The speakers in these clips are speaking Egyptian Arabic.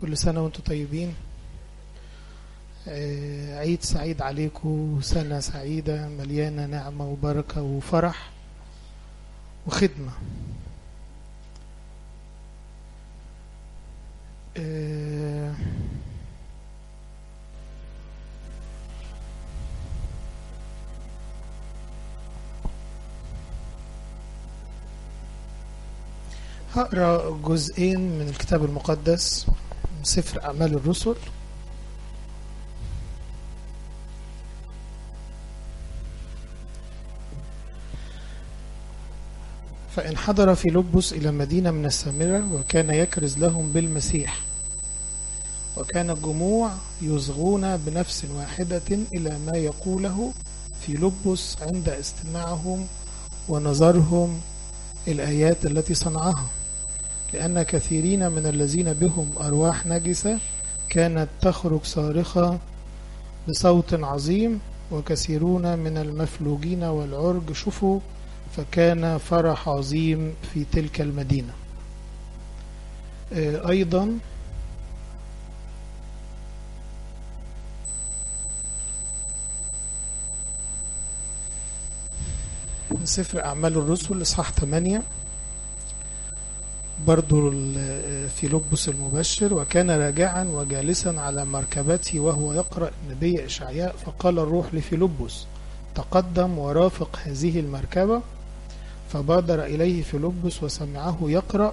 كل سنة وانتم طيبين عيد سعيد عليكم سنة سعيدة مليانة نعمة وبركة وفرح وخدمة هقرا جزئين من الكتاب المقدس من سفر أعمال الرسل فإن حضر في لبس إلى مدينة من السامرة وكان يكرز لهم بالمسيح وكان الجموع يصغون بنفس واحدة إلى ما يقوله في لبس عند استماعهم ونظرهم الآيات التي صنعها لأن كثيرين من الذين بهم أرواح نجسة كانت تخرج صارخة بصوت عظيم وكثيرون من المفلوجين والعرج شفوا فكان فرح عظيم في تلك المدينة أيضا من سفر أعمال الرسل إصحاح 8 برضو في لبس المبشر وكان راجعا وجالسا على مركبته وهو يقرأ النبي إشعياء فقال الروح لفيلبس تقدم ورافق هذه المركبة فبادر إليه فيلبس وسمعه يقرأ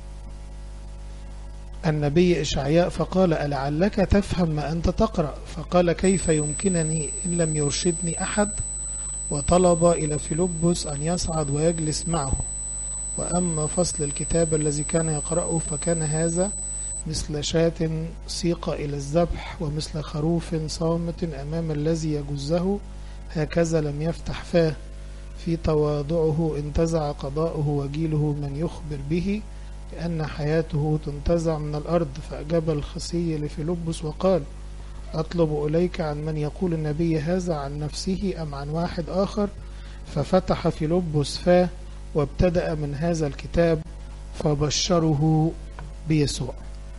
النبي إشعياء فقال ألعلك تفهم ما أنت تقرأ فقال كيف يمكنني إن لم يرشدني أحد وطلب إلى فيلبس أن يصعد ويجلس معه وأما فصل الكتاب الذي كان يقرأه فكان هذا مثل شاة سيق إلى الذبح ومثل خروف صامت أمام الذي يجزه هكذا لم يفتح فاه في تواضعه انتزع قضاؤه وجيله من يخبر به لأن حياته تنتزع من الأرض فأجاب الخصي لفيلبس وقال أطلب إليك عن من يقول النبي هذا عن نفسه أم عن واحد آخر ففتح فيلبس فاه وابتدأ من هذا الكتاب فبشره بيسوع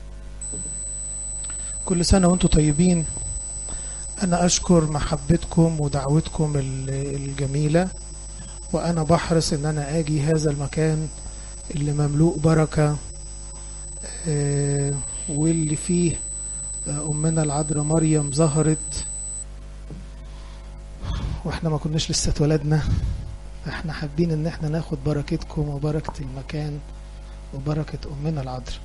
كل سنة وانتم طيبين أنا أشكر محبتكم ودعوتكم الجميلة وأنا بحرص إن أنا أجي هذا المكان اللي مملوء بركة واللي فيه أمنا العذراء مريم ظهرت وإحنا ما كناش لسه اتولدنا احنا حابين ان احنا ناخد بركتكم وبركة المكان وبركة امنا العذراء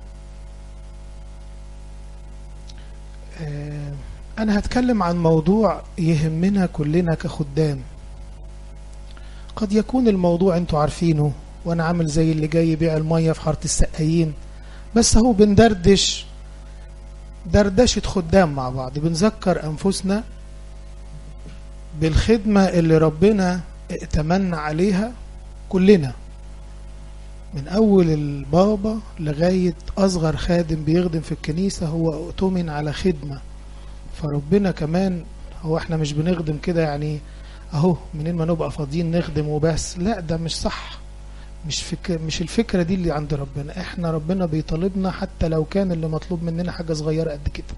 اه انا هتكلم عن موضوع يهمنا كلنا كخدام قد يكون الموضوع انتوا عارفينه وانا عامل زي اللي جاي يبيع المية في حارة السقايين بس هو بندردش دردشة خدام مع بعض بنذكر انفسنا بالخدمة اللي ربنا ائتمنا عليها كلنا من أول البابا لغاية أصغر خادم بيخدم في الكنيسة هو اؤتمن على خدمة فربنا كمان هو احنا مش بنخدم كده يعني اهو منين ما نبقى فاضيين نخدم وبس لا ده مش صح مش فكر مش الفكرة دي اللي عند ربنا احنا ربنا بيطالبنا حتى لو كان اللي مطلوب مننا حاجة صغيرة قد كده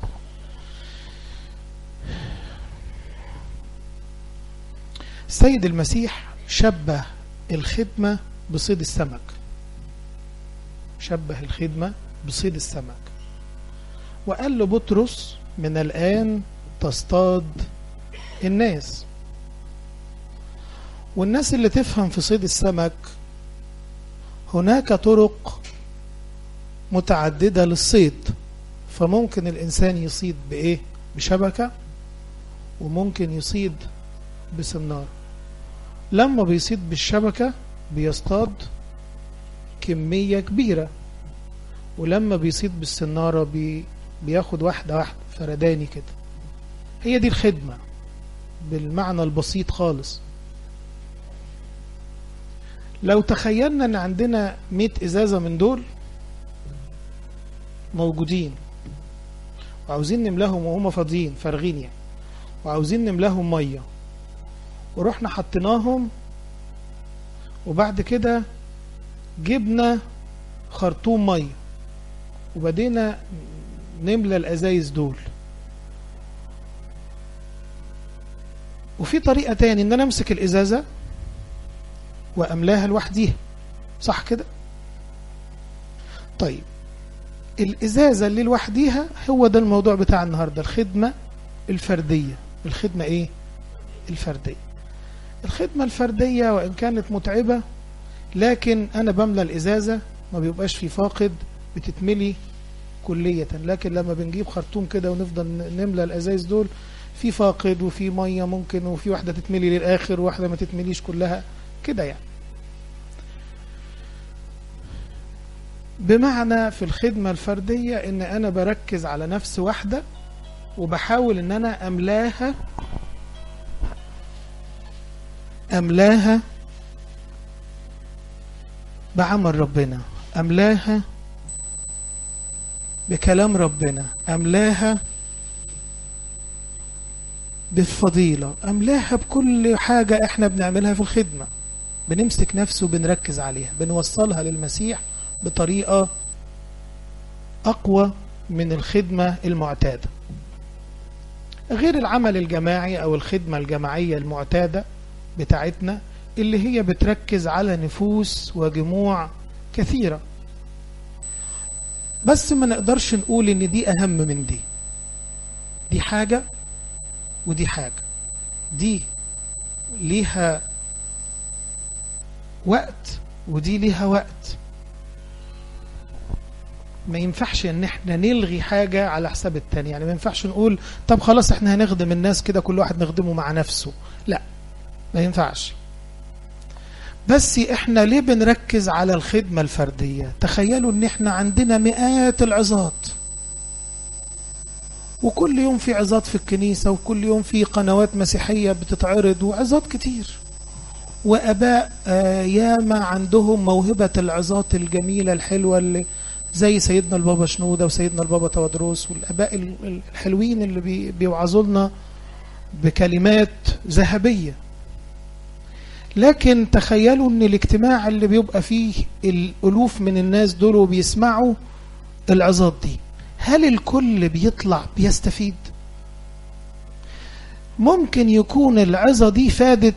السيد المسيح شبه الخدمة بصيد السمك شبه الخدمة بصيد السمك وقال لبطرس من الآن تصطاد الناس والناس اللي تفهم في صيد السمك هناك طرق متعددة للصيد فممكن الإنسان يصيد بإيه بشبكة وممكن يصيد بسنار لما بيصيد بالشبكة بيصطاد كمية كبيرة ولما بيصيد بالسنارة بي بياخد واحدة واحدة فرداني كده هي دي الخدمة بالمعنى البسيط خالص لو تخيلنا ان عندنا مئة ازازة من دول موجودين وعاوزين نملاهم وهم فاضيين فارغين يعني وعاوزين نملاهم ميه ورحنا حطيناهم وبعد كده جبنا خرطوم ميه وبدينا نملى الأزايز دول وفي طريقة تاني ان انا امسك الازازة واملاها لوحديها صح كده طيب الازازة اللي لوحديها هو ده الموضوع بتاع النهاردة الخدمة الفردية الخدمة ايه الفردية الخدمة الفردية وان كانت متعبة لكن انا بملى الازازة ما بيبقاش في فاقد بتتملي كلية لكن لما بنجيب خرطوم كده ونفضل نملى الازايز دول في فاقد وفي ميه ممكن وفي واحده تتملي للاخر وواحده ما تتمليش كلها كده يعني بمعنى في الخدمه الفرديه ان انا بركز على نفس واحده وبحاول ان انا املاها املاها بعمل ربنا املاها بكلام ربنا املاها بالفضيلة أملاها بكل حاجة إحنا بنعملها في الخدمة بنمسك نفسه وبنركز عليها بنوصلها للمسيح بطريقة أقوى من الخدمة المعتادة غير العمل الجماعي أو الخدمة الجماعية المعتادة بتاعتنا اللي هي بتركز على نفوس وجموع كثيرة بس ما نقدرش نقول ان دي اهم من دي دي حاجة ودي حاجة دي ليها وقت ودي ليها وقت ما ينفعش ان احنا نلغي حاجة على حساب التاني يعني ما ينفعش نقول طب خلاص احنا هنخدم الناس كده كل واحد نخدمه مع نفسه لا ما ينفعش بس احنا ليه بنركز على الخدمة الفردية تخيلوا ان احنا عندنا مئات العظات وكل يوم في عظات في الكنيسة وكل يوم في قنوات مسيحية بتتعرض وعظات كتير وأباء آه ياما عندهم موهبة العظات الجميلة الحلوة اللي زي سيدنا البابا شنودة وسيدنا البابا تودروس والأباء الحلوين اللي بيوعظوا لنا بكلمات ذهبية لكن تخيلوا ان الاجتماع اللي بيبقى فيه الألوف من الناس دول وبيسمعوا العظات دي هل الكل بيطلع بيستفيد ممكن يكون العظة دي فادت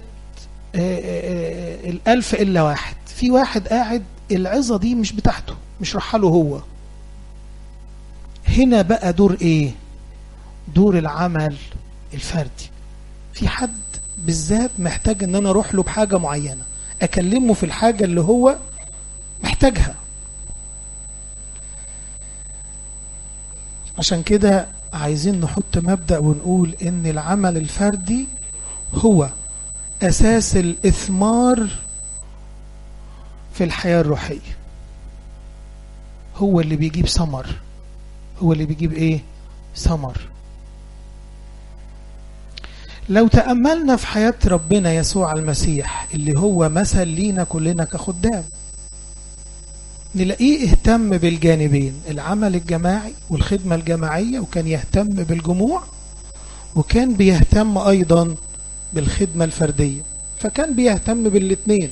الألف إلا واحد في واحد قاعد العظة دي مش بتاعته مش رحله هو هنا بقى دور ايه دور العمل الفردي في حد بالذات محتاج ان انا اروح له بحاجة معينة اكلمه في الحاجة اللي هو محتاجها عشان كده عايزين نحط مبدأ ونقول ان العمل الفردي هو اساس الاثمار في الحياة الروحية هو اللي بيجيب ثمر هو اللي بيجيب ايه ثمر لو تأملنا في حياة ربنا يسوع المسيح اللي هو مثل لينا كلنا كخدام نلاقيه اهتم بالجانبين العمل الجماعي والخدمة الجماعية وكان يهتم بالجموع وكان بيهتم أيضا بالخدمة الفردية فكان بيهتم بالاتنين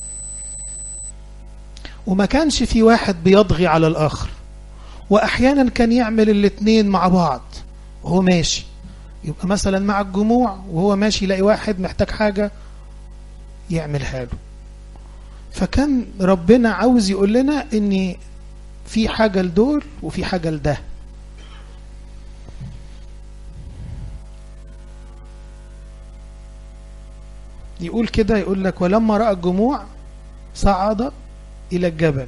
وما كانش في واحد بيضغي على الآخر وأحيانا كان يعمل الاتنين مع بعض وهو ماشي يبقى مثلا مع الجموع وهو ماشي يلاقي واحد محتاج حاجة يعملها له فكان ربنا عاوز يقول لنا ان في حاجة لدول وفي حاجة لده يقول كده يقول لك ولما رأى الجموع صعد إلى الجبل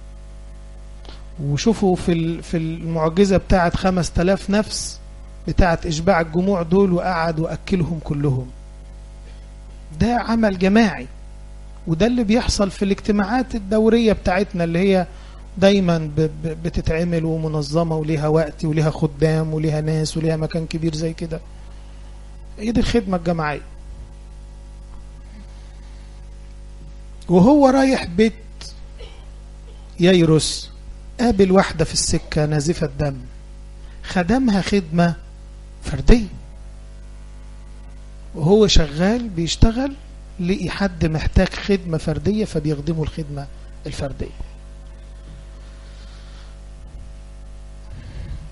وشوفوا في في المعجزة بتاعت خمس تلاف نفس بتاعت إشباع الجموع دول وقعد وأكلهم كلهم ده عمل جماعي وده اللي بيحصل في الاجتماعات الدورية بتاعتنا اللي هي دايما بتتعمل ومنظمة وليها وقت وليها خدام وليها ناس وليها مكان كبير زي كده هي دي الخدمة الجماعية وهو رايح بيت ييروس قابل واحدة في السكة نازفة دم خدمها خدمة فردية وهو شغال بيشتغل لقي حد محتاج خدمة فردية فبيخدمه الخدمة الفردية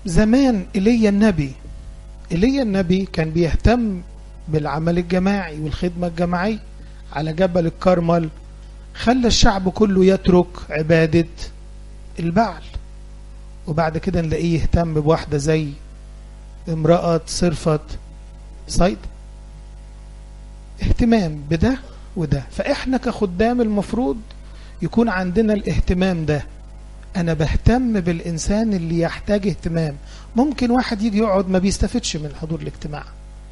زمان إيليا النبي إيليا النبي كان بيهتم بالعمل الجماعي والخدمة الجماعية على جبل الكرمل خلى الشعب كله يترك عبادة البعل وبعد كده نلاقيه يهتم بواحدة زي امرأة صرفة صيد اهتمام بده وده فإحنا كخدام المفروض يكون عندنا الاهتمام ده أنا بهتم بالإنسان اللي يحتاج اهتمام ممكن واحد يجي يقعد ما بيستفدش من حضور الاجتماع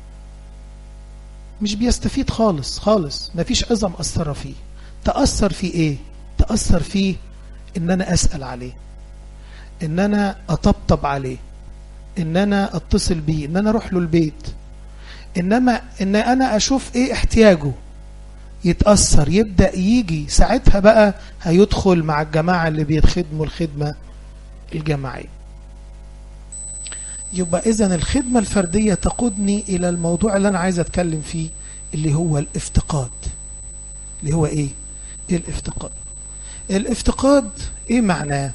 مش بيستفيد خالص خالص ما فيش عظم أثر فيه تأثر في إيه تأثر فيه إن أنا أسأل عليه إن أنا أطبطب عليه إن أنا أتصل بيه إن أنا أروح له البيت إنما إن أنا أشوف إيه احتياجه يتأثر يبدأ يجي ساعتها بقى هيدخل مع الجماعة اللي بيخدموا الخدمة الجماعية يبقى إذا الخدمة الفردية تقودني إلى الموضوع اللي أنا عايز أتكلم فيه اللي هو الافتقاد اللي هو إيه؟ إيه الافتقاد؟ الافتقاد إيه معناه؟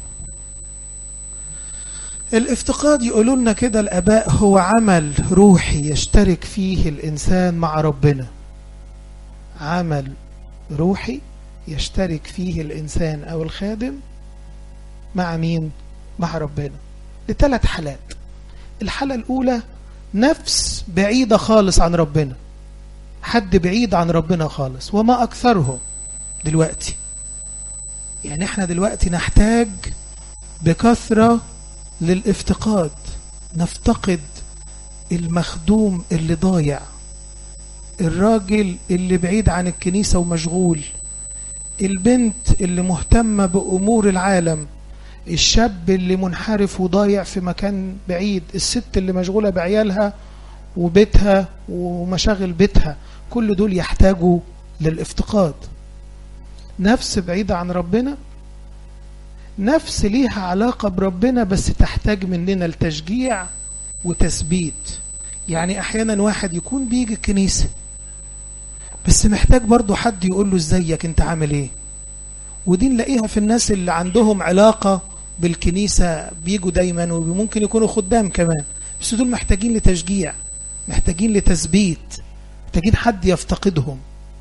الافتقاد يقولوا لنا كده الآباء هو عمل روحي يشترك فيه الإنسان مع ربنا عمل روحي يشترك فيه الإنسان أو الخادم مع مين؟ مع ربنا لثلاث حالات الحالة الأولى نفس بعيدة خالص عن ربنا حد بعيد عن ربنا خالص وما أكثره دلوقتي يعني احنا دلوقتي نحتاج بكثرة للافتقاد نفتقد المخدوم اللي ضايع الراجل اللي بعيد عن الكنيسة ومشغول البنت اللي مهتمة بأمور العالم الشاب اللي منحرف وضايع في مكان بعيد الست اللي مشغولة بعيالها وبيتها ومشاغل بيتها كل دول يحتاجوا للافتقاد نفس بعيدة عن ربنا نفس ليها علاقة بربنا بس تحتاج مننا التشجيع وتثبيت يعني احيانا واحد يكون بيجي الكنيسة بس محتاج برضو حد يقول له ازيك انت عامل ايه ودي نلاقيها في الناس اللي عندهم علاقة بالكنيسة بيجوا دايما وممكن يكونوا خدام كمان بس دول محتاجين لتشجيع محتاجين لتثبيت محتاجين حد يفتقدهم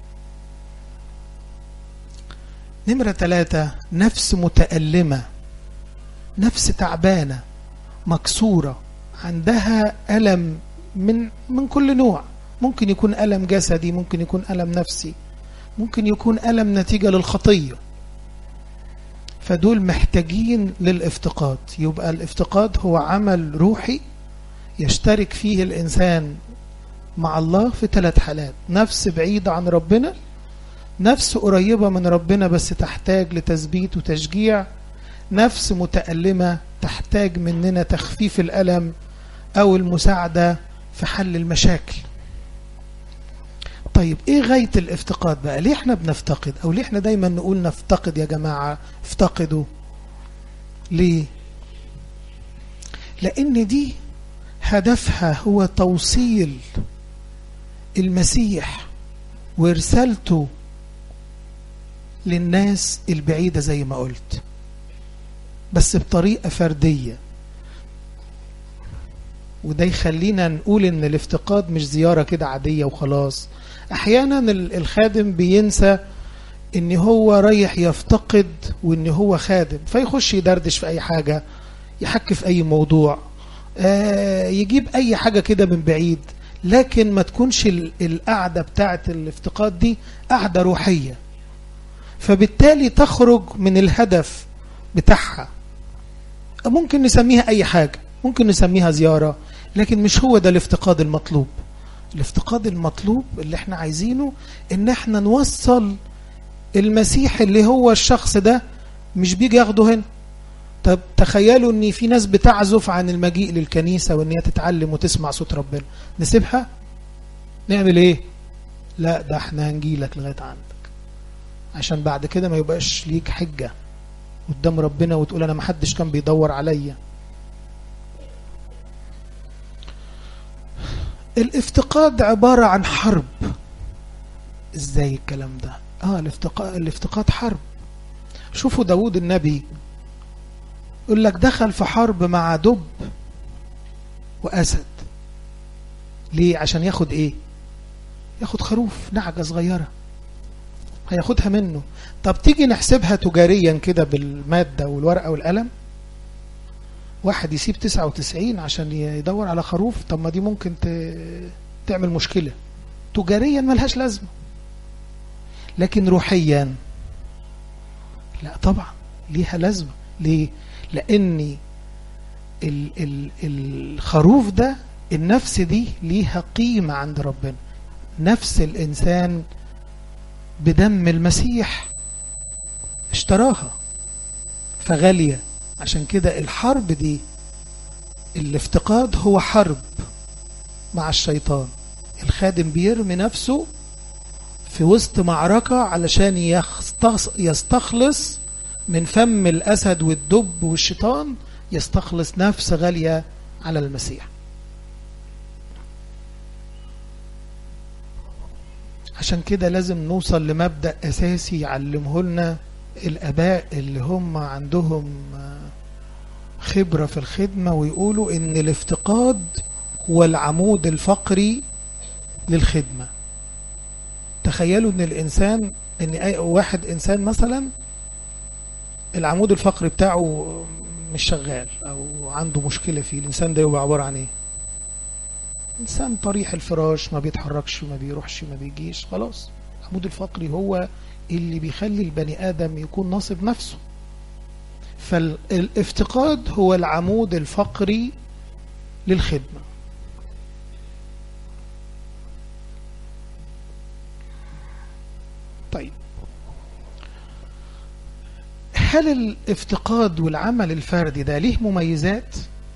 نمرة ثلاثة نفس متألمة نفس تعبانة مكسورة عندها ألم من من كل نوع ممكن يكون ألم جسدي ممكن يكون ألم نفسي ممكن يكون ألم نتيجة للخطية فدول محتاجين للافتقاد يبقى الافتقاد هو عمل روحي يشترك فيه الإنسان مع الله في ثلاث حالات نفس بعيدة عن ربنا نفس قريبة من ربنا بس تحتاج لتثبيت وتشجيع نفس متألمة تحتاج مننا تخفيف الألم أو المساعدة في حل المشاكل طيب ايه غاية الافتقاد بقى ليه احنا بنفتقد او ليه احنا دايما نقول نفتقد يا جماعة افتقدوا ليه لان دي هدفها هو توصيل المسيح ورسالته للناس البعيدة زي ما قلت بس بطريقة فردية وده يخلينا نقول ان الافتقاد مش زيارة كده عادية وخلاص احيانا الخادم بينسى ان هو رايح يفتقد وان هو خادم فيخش يدردش في اي حاجة يحك في اي موضوع آه يجيب اي حاجة كده من بعيد لكن ما تكونش القعدة بتاعت الافتقاد دي قعدة روحية فبالتالي تخرج من الهدف بتاعها ممكن نسميها اي حاجة ممكن نسميها زيارة لكن مش هو ده الافتقاد المطلوب الافتقاد المطلوب اللي احنا عايزينه ان احنا نوصل المسيح اللي هو الشخص ده مش بيجي ياخده هنا طب تخيلوا ان في ناس بتعزف عن المجيء للكنيسة وان هي تتعلم وتسمع صوت ربنا نسيبها نعمل ايه لا ده احنا هنجيلك لغاية عندك عشان بعد كده ما يبقاش ليك حجة قدام ربنا وتقول انا محدش كان بيدور عليا الافتقاد عبارة عن حرب ازاي الكلام ده اه الافتقاد, الافتقاد حرب شوفوا داود النبي يقول لك دخل في حرب مع دب وأسد ليه عشان ياخد ايه ياخد خروف نعجة صغيرة هياخدها منه طب تيجي نحسبها تجاريا كده بالمادة والورقة والقلم واحد يسيب 99 عشان يدور على خروف طب ما دي ممكن تعمل مشكلة تجاريا ملهاش لازمة لكن روحيا لا طبعا ليها لازمة ليه لأن ال ال الخروف ده النفس دي ليها قيمة عند ربنا نفس الإنسان بدم المسيح اشتراها فغالية عشان كده الحرب دي الافتقاد هو حرب مع الشيطان الخادم بيرمي نفسه في وسط معركة علشان يستخلص من فم الأسد والدب والشيطان يستخلص نفس غالية على المسيح عشان كده لازم نوصل لمبدأ أساسي يعلمه لنا الأباء اللي هم عندهم خبرة في الخدمة ويقولوا إن الافتقاد هو العمود الفقري للخدمة تخيلوا إن الإنسان إن أي واحد إنسان مثلا العمود الفقري بتاعه مش شغال أو عنده مشكلة فيه الإنسان ده يبقى عبارة عن إيه إنسان طريح الفراش ما بيتحركش ما بيروحش ما بيجيش خلاص العمود الفقري هو اللي بيخلي البني آدم يكون ناصب نفسه فالافتقاد هو العمود الفقري للخدمة طيب هل الافتقاد والعمل الفردي ده ليه مميزات؟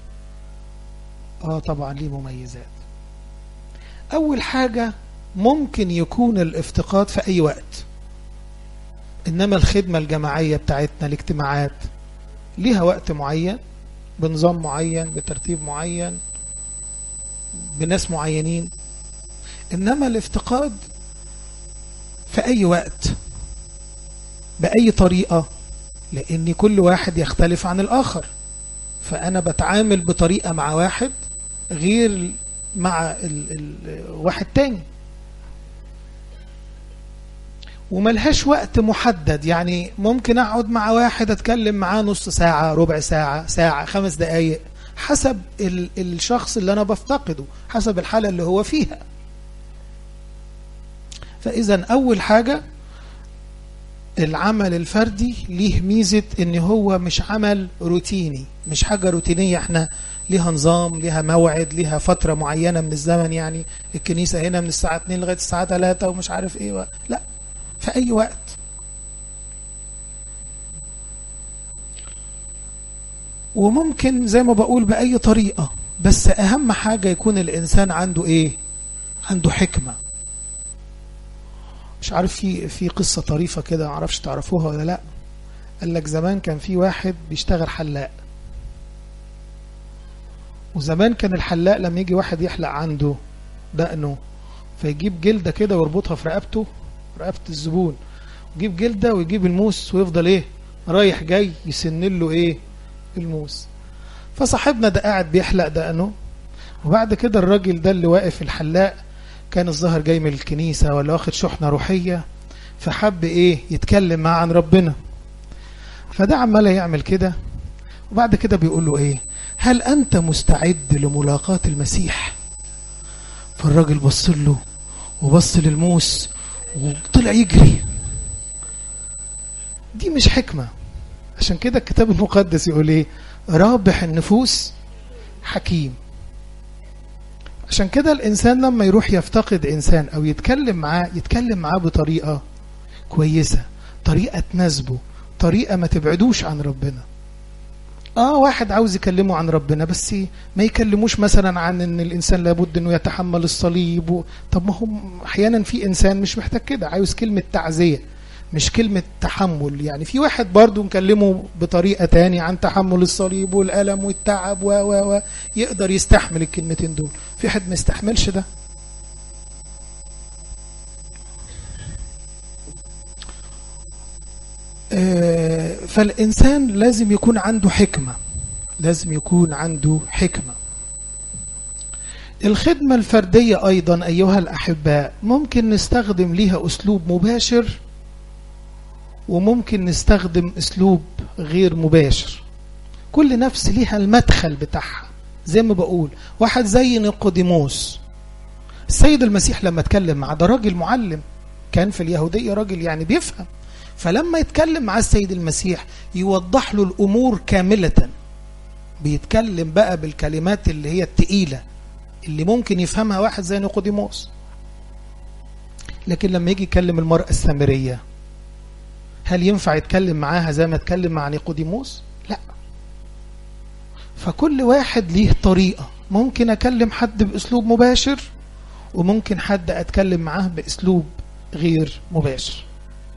اه طبعا ليه مميزات أول حاجة ممكن يكون الافتقاد في أي وقت إنما الخدمة الجماعية بتاعتنا الاجتماعات ليها وقت معين بنظام معين بترتيب معين بناس معينين إنما الافتقاد في أي وقت بأي طريقة لأن كل واحد يختلف عن الآخر فأنا بتعامل بطريقة مع واحد غير مع ال ال واحد تاني وملهاش وقت محدد يعني ممكن اقعد مع واحد اتكلم معاه نص ساعة ربع ساعة ساعة خمس دقايق حسب ال الشخص اللي انا بفتقده حسب الحالة اللي هو فيها فاذا اول حاجة العمل الفردي ليه ميزة ان هو مش عمل روتيني مش حاجة روتينية احنا ليها نظام ليها موعد ليها فترة معينة من الزمن يعني الكنيسة هنا من الساعة 2 لغاية الساعة 3 ومش عارف ايه و... لا في اي وقت وممكن زي ما بقول بأي طريقة بس اهم حاجة يكون الانسان عنده ايه عنده حكمة مش عارف في في قصة طريفة كده معرفش تعرفوها ولا لا قال لك زمان كان في واحد بيشتغل حلاق وزمان كان الحلاق لما يجي واحد يحلق عنده دقنه فيجيب جلدة كده ويربطها في رقبته رقبة الزبون ويجيب جلدة ويجيب الموس ويفضل ايه رايح جاي يسن له ايه الموس فصاحبنا ده قاعد بيحلق دقنه وبعد كده الراجل ده اللي واقف الحلاق كان الظاهر جاي من الكنيسة ولا واخد شحنة روحية فحب ايه يتكلم معاه عن ربنا فده عمال يعمل كده وبعد كده بيقول له ايه هل انت مستعد لملاقاة المسيح فالراجل بص له وبص للموس وطلع يجري دي مش حكمة عشان كده الكتاب المقدس يقول ايه رابح النفوس حكيم عشان كده الإنسان لما يروح يفتقد إنسان أو يتكلم معاه يتكلم معاه بطريقة كويسة طريقة تناسبه طريقة ما تبعدوش عن ربنا اه واحد عاوز يكلمه عن ربنا بس ما يكلموش مثلا عن ان الانسان لابد انه يتحمل الصليب و... طب ما هو احيانا في انسان مش محتاج كده عاوز كلمة تعزية مش كلمة تحمل يعني في واحد برضو نكلمه بطريقة تاني عن تحمل الصليب والألم والتعب و و و يقدر يستحمل الكلمتين دول في حد ما يستحملش ده فالإنسان لازم يكون عنده حكمة لازم يكون عنده حكمة الخدمة الفردية أيضا أيها الأحباء ممكن نستخدم ليها أسلوب مباشر وممكن نستخدم أسلوب غير مباشر كل نفس ليها المدخل بتاعها زي ما بقول واحد زي نيقوديموس السيد المسيح لما اتكلم مع ده راجل معلم كان في اليهودية راجل يعني بيفهم فلما يتكلم مع السيد المسيح يوضح له الأمور كاملة بيتكلم بقى بالكلمات اللي هي التقيلة اللي ممكن يفهمها واحد زي نيقوديموس لكن لما يجي يكلم المرأة السامرية هل ينفع يتكلم معاها زي ما اتكلم مع نيقوديموس لا فكل واحد ليه طريقة ممكن أكلم حد بأسلوب مباشر وممكن حد أتكلم معاه بأسلوب غير مباشر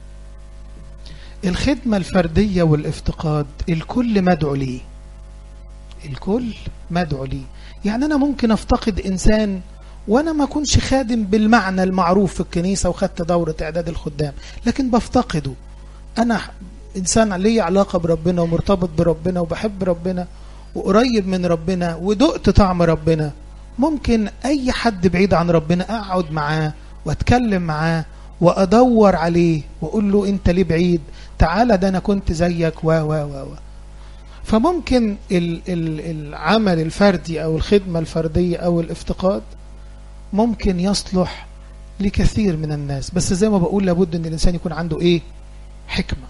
الخدمة الفردية والافتقاد الكل مدعو ليه الكل مدعو ليه يعني أنا ممكن أفتقد إنسان وأنا ما أكونش خادم بالمعنى المعروف في الكنيسة وخدت دورة إعداد الخدام لكن بفتقده أنا إنسان لي علاقة بربنا ومرتبط بربنا وبحب ربنا وقريب من ربنا ودقت طعم ربنا ممكن أي حد بعيد عن ربنا أقعد معاه وأتكلم معاه وأدور عليه وأقول له أنت ليه بعيد تعالى ده أنا كنت زيك و و و و فممكن ال ال العمل الفردي أو الخدمة الفردية أو الافتقاد ممكن يصلح لكثير من الناس بس زي ما بقول لابد أن الإنسان يكون عنده إيه حكمة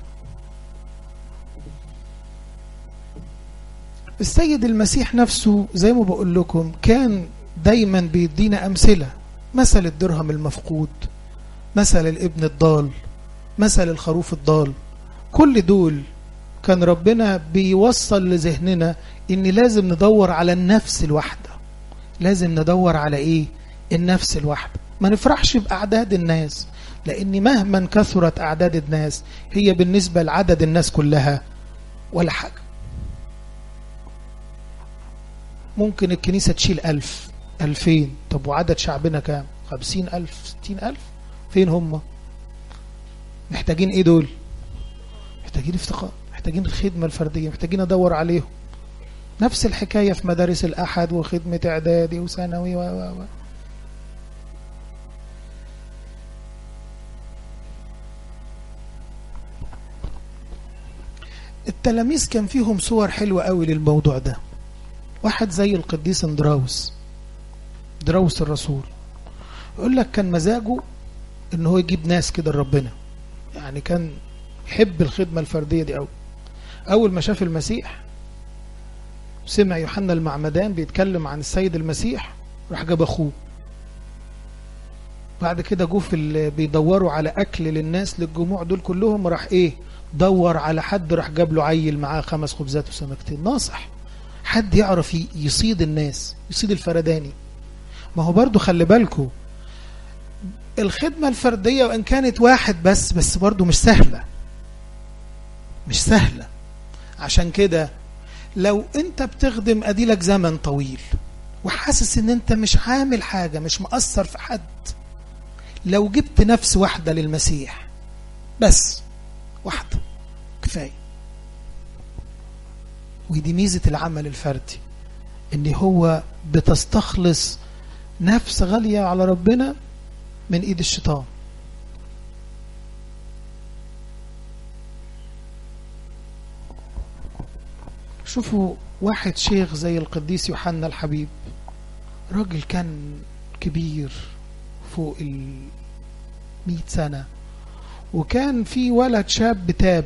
السيد المسيح نفسه زي ما بقول لكم كان دايما بيدينا أمثلة مثل الدرهم المفقود مثل الابن الضال مثل الخروف الضال كل دول كان ربنا بيوصل لذهننا ان لازم ندور على النفس الواحدة لازم ندور على ايه النفس الواحدة ما نفرحش بأعداد الناس لأن مهما كثرت أعداد الناس هي بالنسبة لعدد الناس كلها ولا حاجة ممكن الكنيسة تشيل ألف ألفين طب وعدد شعبنا كام خمسين ألف ستين ألف فين هم محتاجين ايه دول محتاجين افتقار محتاجين الخدمة الفردية محتاجين ادور عليهم نفس الحكاية في مدارس الأحد وخدمة إعدادي وثانوي و و و التلاميذ كان فيهم صور حلوة قوي للموضوع ده واحد زي القديس اندراوس دراوس الرسول يقول لك كان مزاجه ان هو يجيب ناس كده لربنا يعني كان يحب الخدمة الفردية دي قوي اول ما شاف المسيح سمع يوحنا المعمدان بيتكلم عن السيد المسيح راح جاب اخوه بعد كده جو في اللي بيدوروا على اكل للناس للجموع دول كلهم راح ايه دور على حد راح جاب له عيل معاه خمس خبزات وسمكتين ناصح حد يعرف يصيد الناس يصيد الفرداني ما هو برضو خلي بالكو الخدمة الفردية وإن كانت واحد بس بس برضو مش سهلة مش سهلة عشان كده لو انت بتخدم اديلك زمن طويل وحاسس ان انت مش عامل حاجة مش مأثر في حد لو جبت نفس واحدة للمسيح بس واحدة كفاية ودي ميزة العمل الفردي ان هو بتستخلص نفس غالية على ربنا من ايد الشيطان شوفوا واحد شيخ زي القديس يوحنا الحبيب راجل كان كبير فوق المئة سنة وكان في ولد شاب تاب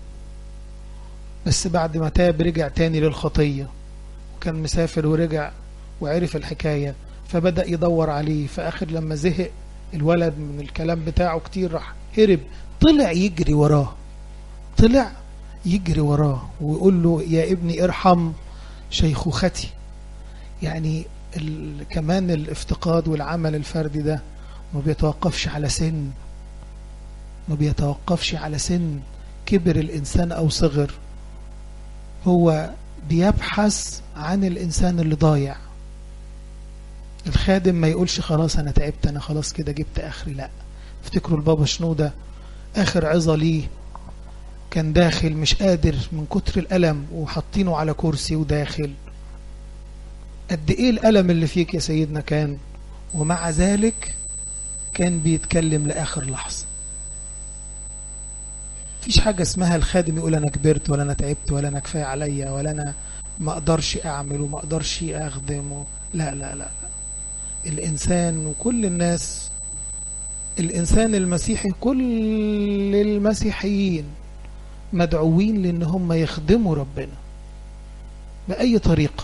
بس بعد ما تاب رجع تاني للخطية وكان مسافر ورجع وعرف الحكاية فبدأ يدور عليه فآخر لما زهق الولد من الكلام بتاعه كتير راح هرب طلع يجري وراه طلع يجري وراه ويقول له يا ابني ارحم شيخوختي يعني ال... كمان الافتقاد والعمل الفردي ده ما بيتوقفش على سن ما بيتوقفش على سن كبر الإنسان أو صغر هو بيبحث عن الإنسان اللي ضايع الخادم ما يقولش خلاص أنا تعبت أنا خلاص كده جبت آخري لا افتكروا البابا شنودة آخر عظة ليه كان داخل مش قادر من كتر الألم وحاطينه على كرسي وداخل قد ايه الألم اللي فيك يا سيدنا كان ومع ذلك كان بيتكلم لآخر لحظة فيش حاجة اسمها الخادم يقول أنا كبرت ولا أنا تعبت ولا أنا كفاية عليا ولا أنا ما أقدرش أعمل وما أقدرش أخدم و... لا لا لا الإنسان وكل الناس الإنسان المسيحي كل المسيحيين مدعوين لأن هم يخدموا ربنا بأي طريقة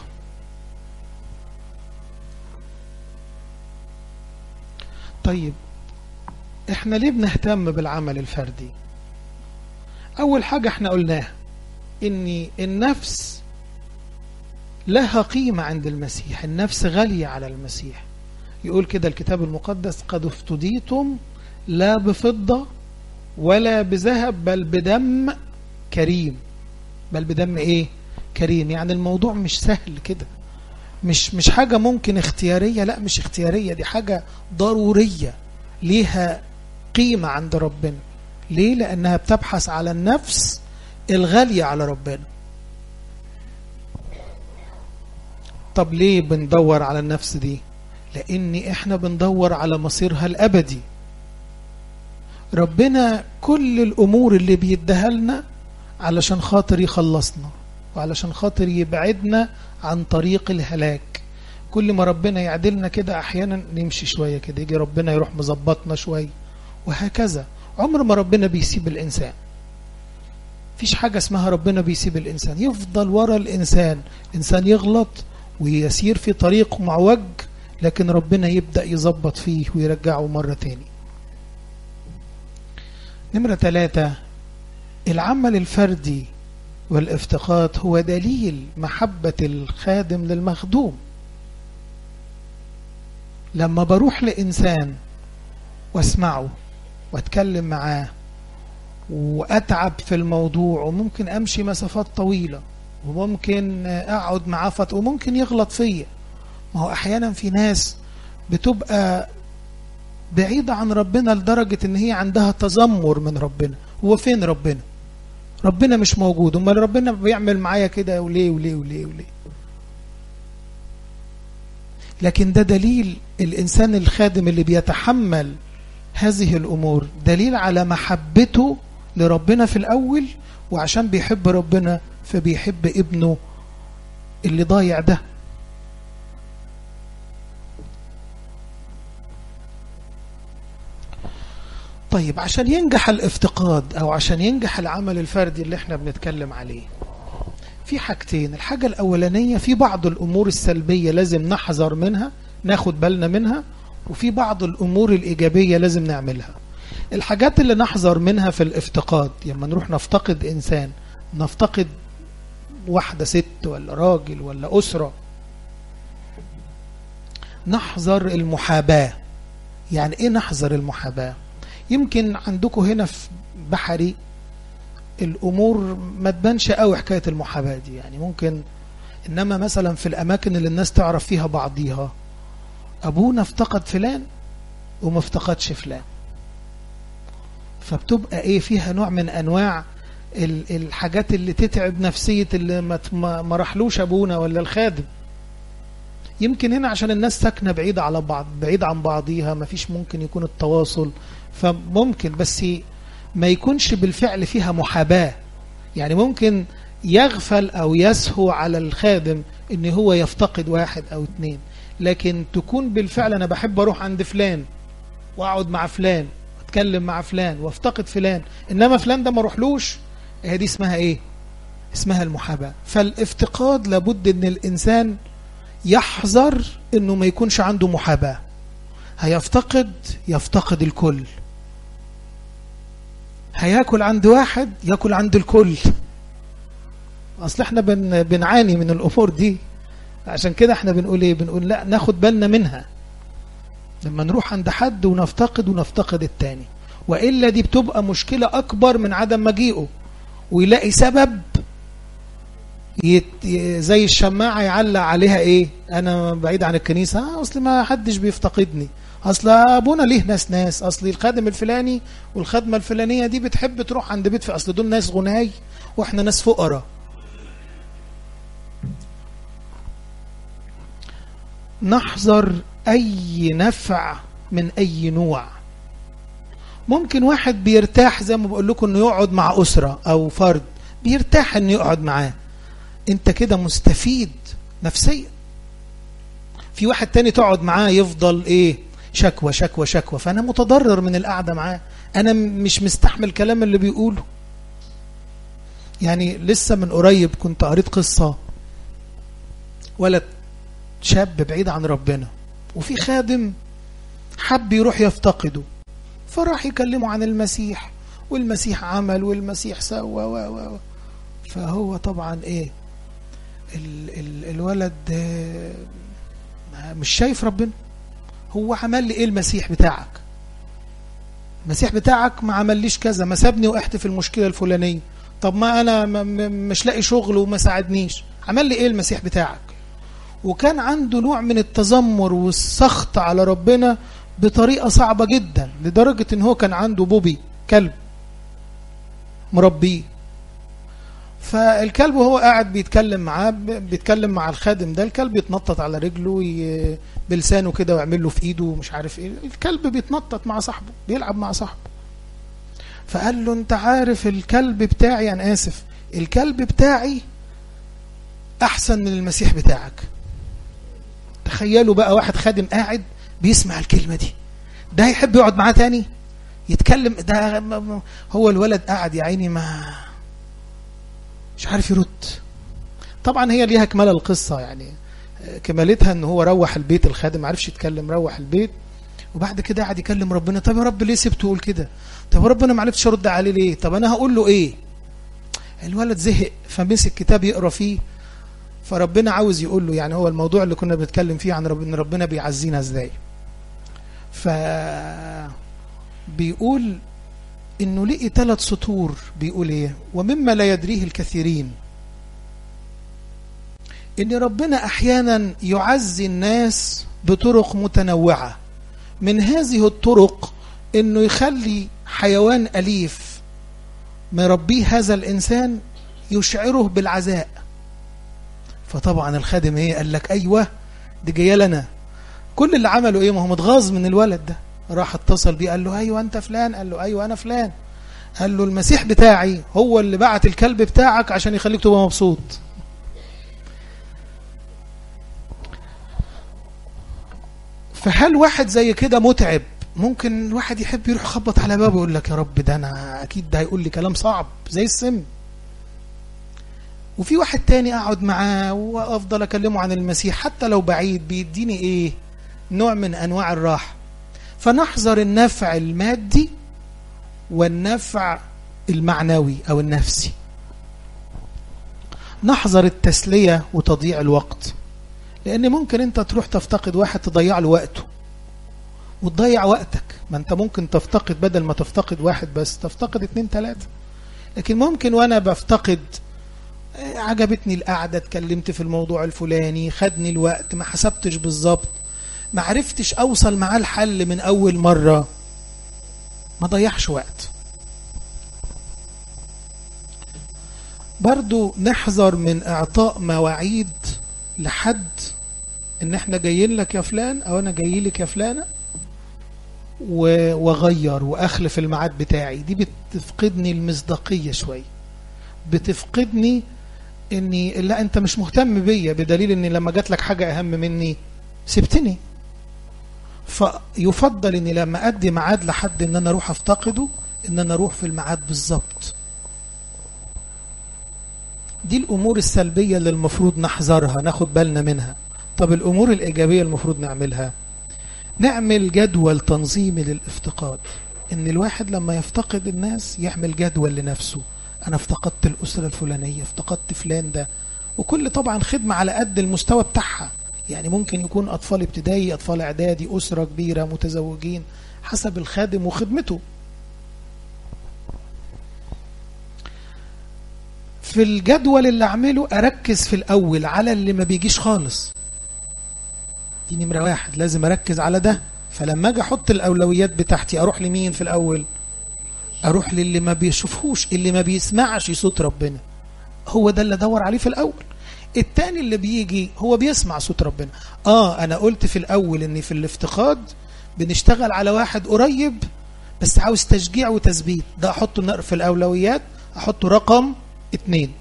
طيب احنا ليه بنهتم بالعمل الفردي اول حاجة احنا قلناها ان النفس لها قيمة عند المسيح النفس غالية على المسيح يقول كده الكتاب المقدس قد افتديتم لا بفضة ولا بذهب بل بدم كريم بل بدم ايه كريم يعني الموضوع مش سهل كده مش مش حاجة ممكن اختيارية لا مش اختيارية دي حاجة ضرورية ليها قيمة عند ربنا ليه لأنها بتبحث على النفس الغالية على ربنا طب ليه بندور على النفس دي لأن احنا بندور على مصيرها الأبدي ربنا كل الأمور اللي بيديها لنا علشان خاطر يخلصنا وعلشان خاطر يبعدنا عن طريق الهلاك كل ما ربنا يعدلنا كده احيانا نمشي شويه كده يجي ربنا يروح مظبطنا شويه وهكذا عمر ما ربنا بيسيب الانسان فيش حاجه اسمها ربنا بيسيب الانسان يفضل ورا الانسان انسان يغلط ويسير في طريق معوج لكن ربنا يبدا يظبط فيه ويرجعه مره تاني نمره ثلاثة العمل الفردي والافتقاد هو دليل محبة الخادم للمخدوم لما بروح لإنسان واسمعه واتكلم معاه وأتعب في الموضوع وممكن أمشي مسافات طويلة وممكن أقعد معاه فت وممكن يغلط فيا ما هو أحيانا في ناس بتبقى بعيدة عن ربنا لدرجة إن هي عندها تذمر من ربنا هو فين ربنا ربنا مش موجود امال ربنا بيعمل معايا كده وليه وليه وليه وليه لكن ده دليل الإنسان الخادم اللي بيتحمل هذه الأمور دليل على محبته لربنا في الأول وعشان بيحب ربنا فبيحب ابنه اللي ضايع ده طيب عشان ينجح الافتقاد او عشان ينجح العمل الفردي اللي احنا بنتكلم عليه في حاجتين الحاجة الاولانية في بعض الامور السلبية لازم نحذر منها ناخد بالنا منها وفي بعض الامور الايجابية لازم نعملها الحاجات اللي نحذر منها في الافتقاد لما نروح نفتقد انسان نفتقد واحدة ست ولا راجل ولا اسرة نحذر المحاباة يعني ايه نحذر المحاباه يمكن عندكم هنا في بحري الامور ما تبانش قوي حكايه المحاباه دي يعني ممكن انما مثلا في الاماكن اللي الناس تعرف فيها بعضيها ابونا افتقد فلان وما افتقدش فلان فبتبقى ايه فيها نوع من انواع الحاجات اللي تتعب نفسيه اللي ما راحلوش ابونا ولا الخادم يمكن هنا عشان الناس ساكنه بعيده على بعض بعيد عن بعضيها ما فيش ممكن يكون التواصل فممكن بس ما يكونش بالفعل فيها محاباة يعني ممكن يغفل أو يسهو على الخادم ان هو يفتقد واحد أو اتنين لكن تكون بالفعل أنا بحب أروح عند فلان وأقعد مع فلان وأتكلم مع فلان وافتقد فلان إنما فلان ده ما روحلوش هي دي اسمها إيه اسمها المحاباة فالافتقاد لابد أن الإنسان يحذر أنه ما يكونش عنده محاباة هيفتقد يفتقد الكل هياكل عند واحد ياكل عند الكل اصل احنا بن بنعاني من الامور دي عشان كده احنا بنقول ايه بنقول لا ناخد بالنا منها لما نروح عند حد ونفتقد ونفتقد التاني والا دي بتبقى مشكله اكبر من عدم مجيئه ويلاقي سبب يت... زي الشماعه يعلق عليها ايه انا بعيد عن الكنيسه اصل ما حدش بيفتقدني اصل ابونا ليه ناس ناس اصل الخادم الفلاني والخدمه الفلانيه دي بتحب تروح عند بيت في اصل دول ناس غناي واحنا ناس فقراء نحذر أي نفع من أي نوع ممكن واحد بيرتاح زي ما بقول لكم انه يقعد مع أسرة أو فرد بيرتاح انه يقعد معاه انت كده مستفيد نفسيا في واحد تاني تقعد معاه يفضل ايه شكوى شكوى شكوى فانا متضرر من القعدة معاه انا مش مستحمل الكلام اللي بيقوله يعني لسه من قريب كنت قريت قصة ولد شاب بعيد عن ربنا وفي خادم حب يروح يفتقده فراح يكلمه عن المسيح والمسيح عمل والمسيح سوى و و فهو طبعا ايه ال ال الولد مش شايف ربنا هو عمل لي ايه المسيح بتاعك المسيح بتاعك ما عمليش كذا ما سابني وقحت في المشكله الفلانيه طب ما انا مش لاقي شغل وما ساعدنيش عمل لي ايه المسيح بتاعك وكان عنده نوع من التذمر والسخط على ربنا بطريقه صعبه جدا لدرجه ان هو كان عنده بوبي كلب مربيه فالكلب وهو قاعد بيتكلم معاه بيتكلم مع الخادم ده الكلب يتنطط على رجله ي... بلسانه كده ويعمل له في ايده ومش عارف ايه الكلب بيتنطط مع صاحبه بيلعب مع صاحبه فقال له انت عارف الكلب بتاعي انا اسف الكلب بتاعي احسن من المسيح بتاعك تخيلوا بقى واحد خادم قاعد بيسمع الكلمه دي ده يحب يقعد معاه تاني يتكلم ده هو الولد قاعد يا عيني ما مش عارف يرد طبعا هي ليها كمال القصة يعني كمالتها ان هو روح البيت الخادم ما عرفش يتكلم روح البيت وبعد كده قعد يكلم ربنا طب يا رب ليه سبته يقول كده طب ربنا ما عرفتش ارد عليه ليه طب انا هقول له ايه الولد زهق فمسك كتاب يقرا فيه فربنا عاوز يقول له يعني هو الموضوع اللي كنا بنتكلم فيه عن ربنا ربنا بيعزينا ازاي ف بيقول انه لقي ثلاث سطور بيقول ايه ومما لا يدريه الكثيرين ان ربنا احيانا يعزي الناس بطرق متنوعه من هذه الطرق انه يخلي حيوان اليف مربيه هذا الانسان يشعره بالعزاء فطبعا الخادم ايه قال لك ايوه دي جايه لنا كل اللي عمله ايه ما هو متغاظ من الولد ده راح اتصل بيه قال له ايوه انت فلان قال له ايوه انا فلان قال له المسيح بتاعي هو اللي بعت الكلب بتاعك عشان يخليك تبقى مبسوط فهل واحد زي كده متعب ممكن الواحد يحب يروح يخبط على بابه يقول لك يا رب ده انا اكيد ده هيقول لي كلام صعب زي السم وفي واحد تاني اقعد معاه وافضل اكلمه عن المسيح حتى لو بعيد بيديني ايه نوع من انواع الراحه فنحذر النفع المادي والنفع المعنوي او النفسي نحذر التسليه وتضييع الوقت لان ممكن انت تروح تفتقد واحد تضيع له وقته وتضيع وقتك ما انت ممكن تفتقد بدل ما تفتقد واحد بس تفتقد اتنين تلاتة لكن ممكن وانا بفتقد عجبتني القعدة اتكلمت في الموضوع الفلاني خدني الوقت ما حسبتش بالظبط ما عرفتش اوصل معاه الحل من اول مرة ما ضيعش وقت برضو نحذر من اعطاء مواعيد لحد ان احنا جايين لك يا فلان او انا جاي لك يا فلانه واغير واخلف الميعاد بتاعي دي بتفقدني المصداقيه شويه بتفقدني اني لا انت مش مهتم بيا بدليل اني لما جات لك حاجه اهم مني سبتني فيفضل اني لما ادي ميعاد لحد ان انا اروح افتقده ان انا اروح في الميعاد بالظبط دي الامور السلبيه اللي المفروض نحذرها ناخد بالنا منها طب الامور الايجابيه المفروض نعملها نعمل جدول تنظيمي للافتقاد ان الواحد لما يفتقد الناس يعمل جدول لنفسه انا افتقدت الاسره الفلانيه افتقدت فلان ده وكل طبعا خدمه على قد المستوى بتاعها يعني ممكن يكون اطفال ابتدائي اطفال اعدادي اسره كبيره متزوجين حسب الخادم وخدمته في الجدول اللي اعمله اركز في الاول على اللي ما بيجيش خالص دي نمرة واحد لازم اركز على ده فلما اجي احط الاولويات بتاعتي اروح لمين في الاول اروح للي ما بيشوفهوش اللي ما بيسمعش صوت ربنا هو ده اللي ادور عليه في الاول التاني اللي بيجي هو بيسمع صوت ربنا اه انا قلت في الاول ان في الافتقاد بنشتغل على واحد قريب بس عاوز تشجيع وتثبيت ده احطه في الاولويات احطه رقم اتنين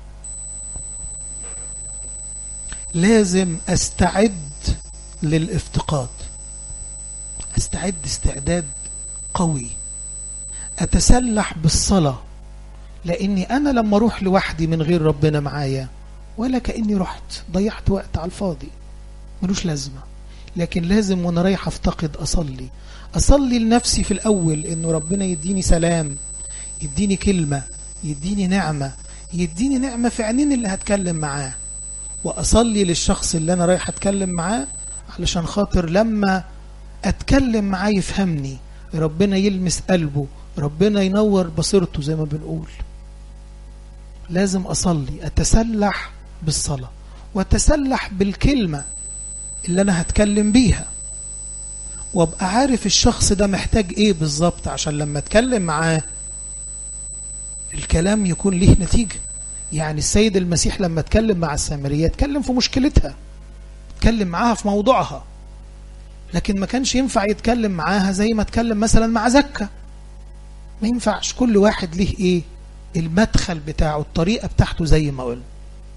لازم استعد للافتقاد استعد استعداد قوي اتسلح بالصلاة لاني انا لما اروح لوحدي من غير ربنا معايا ولا كأني رحت ضيعت وقت على الفاضي ملوش لازمة لكن لازم وانا رايح افتقد اصلي اصلي لنفسي في الاول انه ربنا يديني سلام يديني كلمة يديني نعمة يديني نعمة في عينين اللي هتكلم معاه واصلي للشخص اللي انا رايح اتكلم معاه علشان خاطر لما اتكلم معاه يفهمني ربنا يلمس قلبه ربنا ينور بصيرته زي ما بنقول لازم اصلي اتسلح بالصلاة واتسلح بالكلمة اللي انا هتكلم بيها وابقى عارف الشخص ده محتاج ايه بالظبط عشان لما اتكلم معاه الكلام يكون ليه نتيجة يعني السيد المسيح لما اتكلم مع السامرية اتكلم في مشكلتها اتكلم معاها في موضوعها لكن ما كانش ينفع يتكلم معاها زي ما اتكلم مثلا مع زكا ما ينفعش كل واحد ليه ايه المدخل بتاعه الطريقة بتاعته زي ما قلنا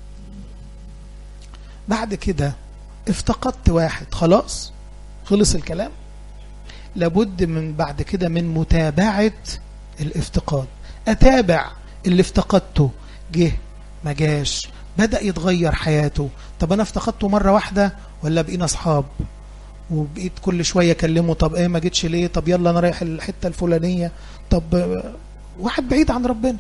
بعد كده افتقدت واحد خلاص خلص الكلام لابد من بعد كده من متابعة الافتقاد اتابع اللي افتقدته جه ما جاش بدأ يتغير حياته طب انا افتقدته مرة واحدة ولا بقينا اصحاب وبقيت كل شوية اكلمه طب ايه ما جيتش ليه طب يلا انا رايح الحتة الفلانية طب واحد بعيد عن ربنا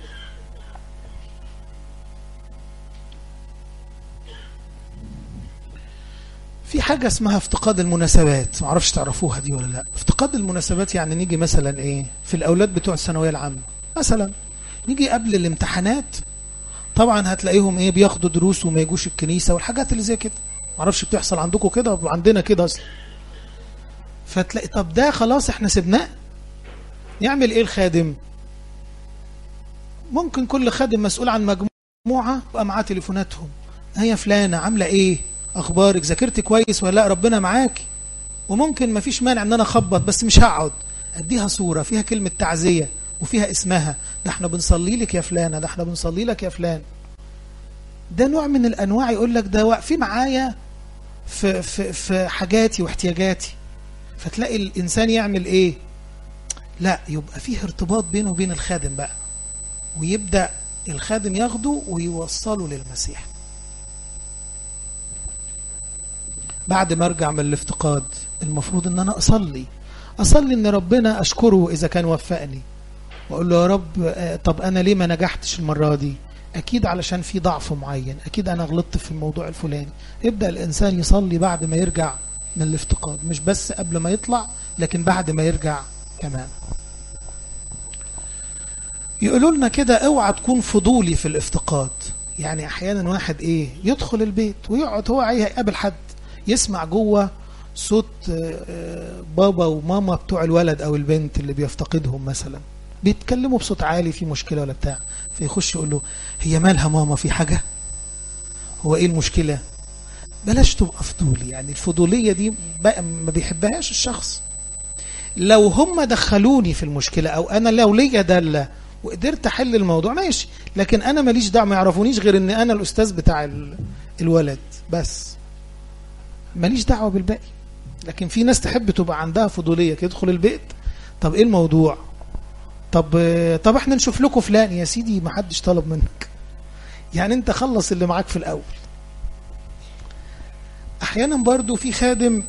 في حاجة اسمها افتقاد المناسبات ما اعرفش تعرفوها دي ولا لا افتقاد المناسبات يعني نيجي مثلا ايه في الاولاد بتوع الثانويه العامه مثلا نيجي قبل الامتحانات طبعا هتلاقيهم ايه بياخدوا دروس وما يجوش الكنيسه والحاجات اللي زي كده ما اعرفش بتحصل عندكم كده وعندنا كده اصلا فتلاقي طب ده خلاص احنا سبناه يعمل ايه الخادم ممكن كل خادم مسؤول عن مجموعه يبقى معاه تليفوناتهم هي فلانه عامله ايه اخبارك ذاكرتي كويس ولا لا ربنا معاك وممكن ما فيش مانع ان انا اخبط بس مش هقعد اديها صوره فيها كلمه تعزيه وفيها اسمها ده احنا بنصلي لك يا فلانه ده احنا بنصلي لك يا فلان ده نوع من الانواع يقول لك ده واقفين معايا في في في حاجاتي واحتياجاتي فتلاقي الانسان يعمل ايه لا يبقى فيه ارتباط بينه وبين الخادم بقى ويبدا الخادم ياخده ويوصله للمسيح بعد ما ارجع من الافتقاد المفروض ان انا اصلي اصلي ان ربنا اشكره اذا كان وفقني واقول له يا رب طب انا ليه ما نجحتش المره دي اكيد علشان في ضعف معين اكيد انا غلطت في الموضوع الفلاني يبدا الانسان يصلي بعد ما يرجع من الافتقاد مش بس قبل ما يطلع لكن بعد ما يرجع كمان يقولوا لنا كده اوعى تكون فضولي في الافتقاد يعني احيانا واحد ايه يدخل البيت ويقعد هو عايز يقابل حد يسمع جوه صوت بابا وماما بتوع الولد او البنت اللي بيفتقدهم مثلا بيتكلموا بصوت عالي في مشكلة ولا بتاع فيخش يقول له هي مالها ماما في حاجة هو ايه المشكلة بلاش تبقى فضولي يعني الفضولية دي بقى ما بيحبهاش الشخص لو هم دخلوني في المشكلة او انا لو ليا دالة وقدرت احل الموضوع ماشي لكن انا ماليش دعوه ما يعرفونيش غير ان انا الاستاذ بتاع الولد بس ماليش دعوه بالباقي لكن في ناس تحب تبقى عندها فضوليه تدخل البيت طب ايه الموضوع طب طب احنا نشوف لكم فلان يا سيدي ما حدش طلب منك يعني انت خلص اللي معاك في الاول احيانا برضو في خادم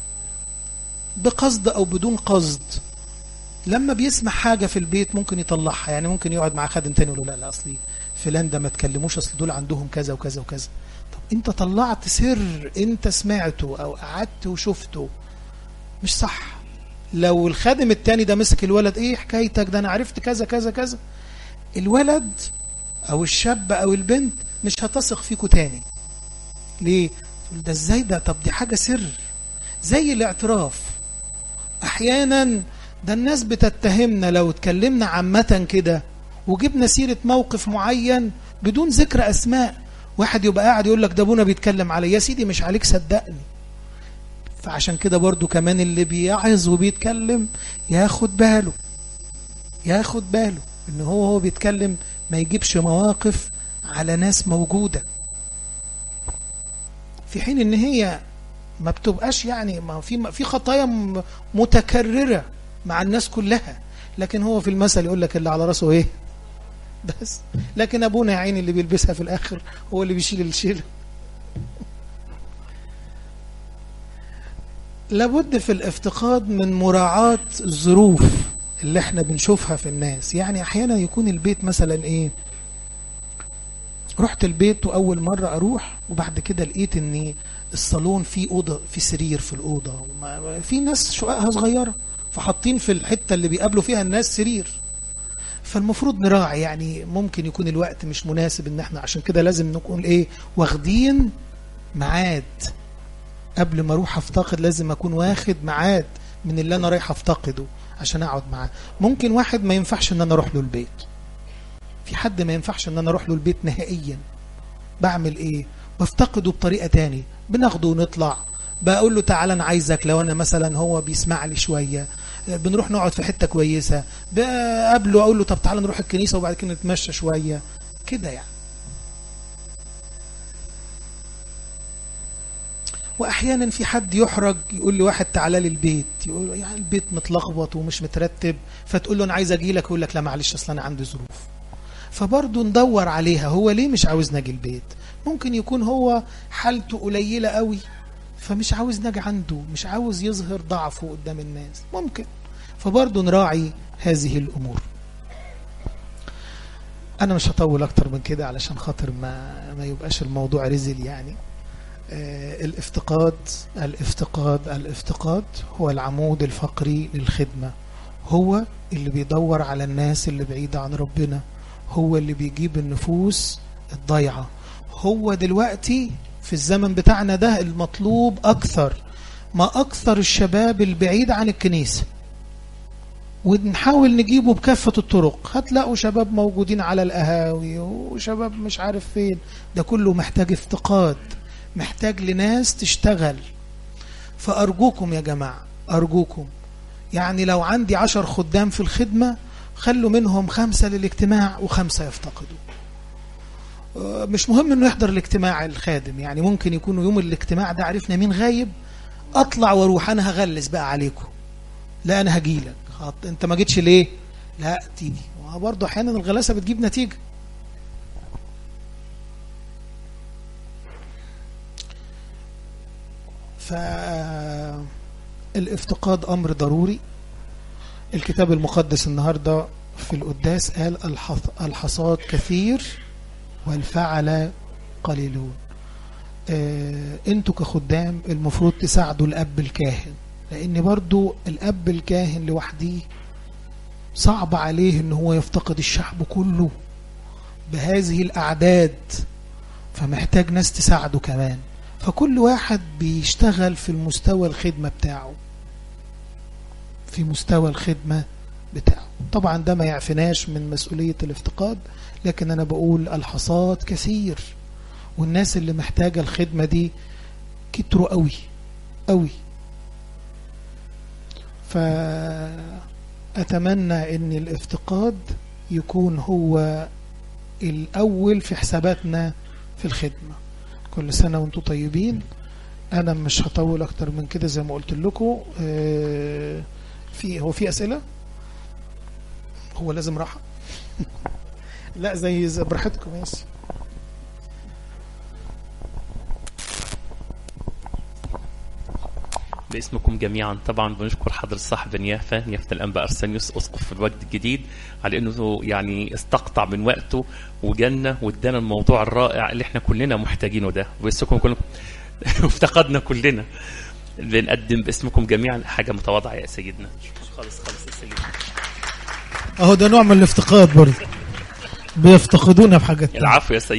بقصد او بدون قصد لما بيسمع حاجة في البيت ممكن يطلعها يعني ممكن يقعد مع خادم تاني يقول له لا لا اصلي فلان ده ما تكلموش اصل دول عندهم كذا وكذا وكذا طب انت طلعت سر انت سمعته او قعدت وشفته مش صح لو الخادم التاني ده مسك الولد ايه حكايتك ده انا عرفت كذا كذا كذا الولد او الشاب او البنت مش هتثق فيكوا تاني ليه ده ازاي ده طب دي حاجة سر زي الاعتراف احيانا ده الناس بتتهمنا لو اتكلمنا عامة كده وجبنا سيرة موقف معين بدون ذكر أسماء واحد يبقى قاعد يقول لك ده ابونا بيتكلم علي يا سيدي مش عليك صدقني فعشان كده برضو كمان اللي بيعظ وبيتكلم ياخد باله ياخد باله ان هو هو بيتكلم ما يجيبش مواقف على ناس موجودة في حين ان هي ما بتبقاش يعني ما في في خطايا م- متكررة مع الناس كلها لكن هو في المثل يقول لك اللي على راسه ايه بس لكن ابونا يا عيني اللي بيلبسها في الاخر هو اللي بيشيل الشيل لابد في الافتقاد من مراعاة الظروف اللي احنا بنشوفها في الناس يعني احيانا يكون البيت مثلا ايه رحت البيت واول مرة اروح وبعد كده لقيت ان الصالون فيه اوضه في سرير في الاوضه وما- في ناس شققها صغيره فحاطين في الحته اللي بيقابلوا فيها الناس سرير فالمفروض نراعي يعني ممكن يكون الوقت مش مناسب ان احنا عشان كده لازم نكون ايه واخدين ميعاد قبل ما اروح افتقد لازم اكون واخد ميعاد من اللي انا رايح افتقده عشان اقعد معاه ممكن واحد ما ينفعش ان انا اروح له البيت في حد ما ينفعش ان انا اروح له البيت نهائيا بعمل ايه بفتقده بطريقة تاني بناخده ونطلع بقول له تعالى انا عايزك لو انا مثلا هو بيسمع لي شوية بنروح نقعد في حتة كويسة بقابله اقول له طب تعالى نروح الكنيسة وبعد كده نتمشى شوية كده يعني واحيانا في حد يحرج يقول لي واحد تعالى لي البيت يقول يعني البيت متلخبط ومش مترتب فتقول له انا عايز اجي لك يقول لك لا معلش اصل انا عندي ظروف فبرضه ندور عليها هو ليه مش عاوزنا اجي البيت ممكن يكون هو حالته قليلة قوي فمش عاوز نجي عنده مش عاوز يظهر ضعفه قدام الناس ممكن فبرضه نراعي هذه الأمور أنا مش هطول أكتر من كده علشان خاطر ما, ما يبقاش الموضوع رزل يعني آه الافتقاد الافتقاد الافتقاد هو العمود الفقري للخدمة هو اللي بيدور على الناس اللي بعيدة عن ربنا هو اللي بيجيب النفوس الضيعة هو دلوقتي في الزمن بتاعنا ده المطلوب أكثر ما أكثر الشباب البعيد عن الكنيسة ونحاول نجيبه بكافة الطرق هتلاقوا شباب موجودين على القهاوي وشباب مش عارف فين ده كله محتاج افتقاد محتاج لناس تشتغل فأرجوكم يا جماعة أرجوكم يعني لو عندي عشر خدام في الخدمة خلوا منهم خمسة للاجتماع وخمسة يفتقدوا مش مهم انه يحضر الاجتماع الخادم يعني ممكن يكونوا يوم الاجتماع ده عرفنا مين غايب اطلع واروح انا هغلس بقى عليكم لا انا هجيلك انت ما جيتش ليه لا تيجي وبرضه احيانا الغلاسه بتجيب نتيجه فالافتقاد امر ضروري الكتاب المقدس النهارده في القداس قال الحصاد كثير والفعل قليلون آه انتوا كخدام المفروض تساعدوا الاب الكاهن لان برضو الاب الكاهن لوحده صعب عليه ان هو يفتقد الشعب كله بهذه الاعداد فمحتاج ناس تساعده كمان فكل واحد بيشتغل في المستوى الخدمة بتاعه في مستوى الخدمة بتاعه طبعا ده ما يعفناش من مسؤولية الافتقاد لكن أنا بقول الحصاد كثير والناس اللي محتاجة الخدمة دي كتروا قوي قوي فأتمنى أن الافتقاد يكون هو الأول في حساباتنا في الخدمة كل سنة وانتم طيبين أنا مش هطول أكتر من كده زي ما قلت لكم في هو في أسئلة هو لازم راحة لا زي, زي براحتكم ماشي باسمكم جميعا طبعا بنشكر حضر صاحب نيافة نيافة الأنبا أرسنيوس أسقف في الوقت الجديد على أنه يعني استقطع من وقته وجالنا وادانا الموضوع الرائع اللي احنا كلنا محتاجينه ده باسمكم كلكم وافتقدنا كلنا بنقدم باسمكم جميعا حاجة متواضعة يا سيدنا خالص خالص يا سيدنا اهو ده نوع من الافتقاد برضه بيفتقدونا بحاجات العفو يا سيدنا